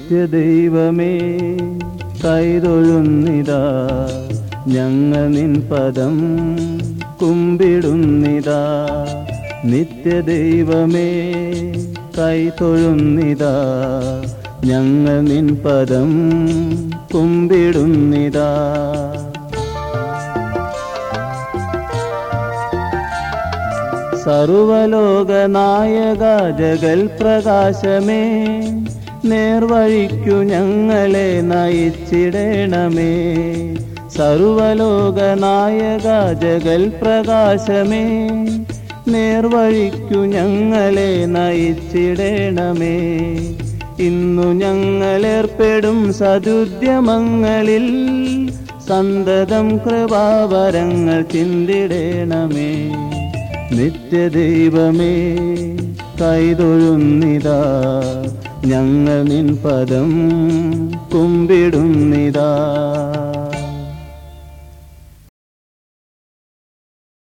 നിത്യദൈവമേ കൈതൊഴുന്നിതാ ഞങ്ങൾ നിൻ പദം കുമ്പിടുന്നിതാ നിത്യദൈവമേ കൈതൊഴുന്നിതാ ഞങ്ങൾ നിൻ പദം കുമ്പിടുന്നിതാ സർവലോകനായക ജഗൽ പ്രകാശമേ നേർവഴിക്കു ഞങ്ങളെ നയിച്ചിടണമേ സർവലോകനായക ജഗൽ പ്രകാശമേ നേർവഴിക്കു ഞങ്ങളെ നയിച്ചിടണമേ ഇന്നു ഞങ്ങളേർപ്പെടും സതുദ്യമങ്ങളിൽ സന്തതം കൃപാവരങ്ങൾ ചിന്തിടണമേ നിത്യദൈവമേ കൈതൊഴുന്നിതാ ഞങ്ങൾ നിൻ പദം കുമ്പിടുന്നിതാ